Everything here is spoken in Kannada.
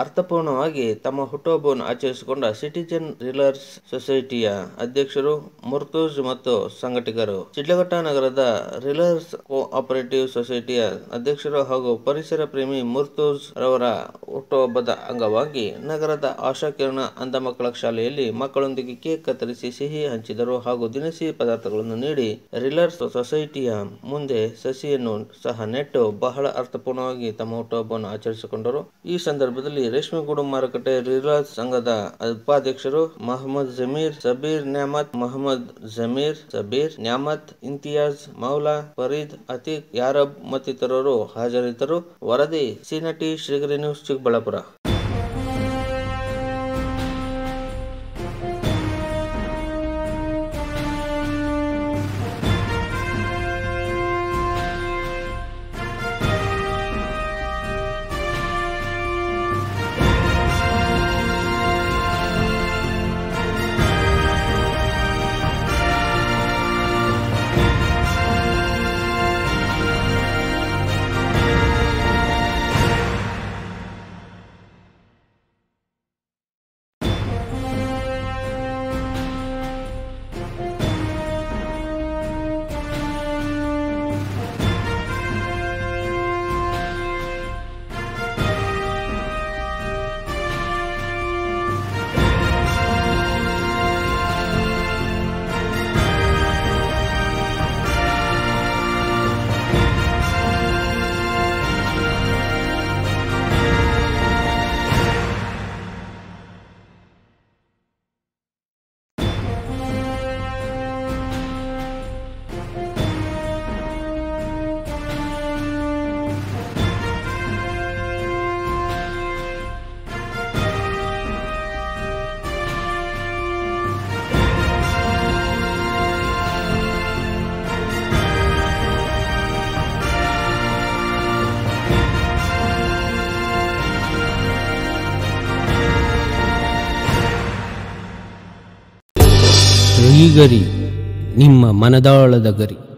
ಅರ್ಥಪೂರ್ಣವಾಗಿ ತಮ್ಮ ಹುಟ್ಟುಹಬ್ಬವನ್ನು ಆಚರಿಸಿಕೊಂಡ ಸಿಟಿಜನ್ ರಿಲರ್ಸ್ ಸೊಸೈಟಿಯ ಅಧ್ಯಕ್ಷರು ಮುರ್ತೂಜ್ ಮತ್ತು ಸಂಘಟಕರು ಶಿಡ್ಲಘಟ್ಟ ನಗರದ ರಿಲರ್ಸ್ ಕೋಆಪರೇಟಿವ್ ಸೊಸೈಟಿಯ ಅಧ್ಯಕ್ಷರು ಹಾಗೂ ಪರಿಸರ ಪ್ರೇಮಿ ಮುರ್ತೂಜ್ ರವರ ಹುಟ್ಟುಹಬ್ಬದ ಅಂಗವಾಗಿ ನಗರದ ಆಶಾಕಿರಣ ಅಂಧ ಮಕ್ಕಳ ಶಾಲೆಯಲ್ಲಿ ಮಕ್ಕಳೊಂದಿಗೆ ಕೇಕ್ ಕತ್ತರಿಸಿ ಸಿಹಿ ಹಂಚಿದರು ಹಾಗೂ ದಿನಸಿ ಪದಾರ್ಥಗಳನ್ನು ನೀಡಿ ರಿಲರ್ಸ್ ಸೊಸೈಟಿಯ ಮುಂದೆ ಸಸಿಯನ್ನು ಸಹ ನೆಟ್ಟು ಬಹಳ ಅರ್ಥಪೂರ್ಣವಾಗಿ ತಮ್ಮ ಹುಟ್ಟುಹಬ್ಬವನ್ನು ಆಚರಿಸಿಕೊಂಡರು ಈ ಸಂದರ್ಭದಲ್ಲಿ ರೇಷ್ಮೆಗೂಡು ಮಾರುಕಟ್ಟೆ ರಿಲರ್ಸ್ ಸಂಘದ ಉಪಾಧ್ಯಕ್ಷರು ಮಹಮ್ಮದ್ ಜಮೀರ್ ಸಬೀರ್ ನ್ಯಾಮತ್ ಮೊಹಮ್ಮದ್ ಜಮೀರ್ ಸಬೀರ್ ನ್ಯಾಮತ್ ಇಂತಿಯಾಜ್ ಮೌಲಾ ಫರೀದ್ ಅತೀಕ್ ಯಾರಬ್ ಮತ್ತಿತರರು ಹಾಜರಿದ್ದರು ವರದಿ ಸಿನಟಿ ಶ್ರೀಗರಿ ನ್ಯೂಸ್ ಚಿಕ್ಕಬಳ್ಳಾಪುರ ಗರಿ ನಿಮ್ಮ ಮನದಾಳದ ಗರಿ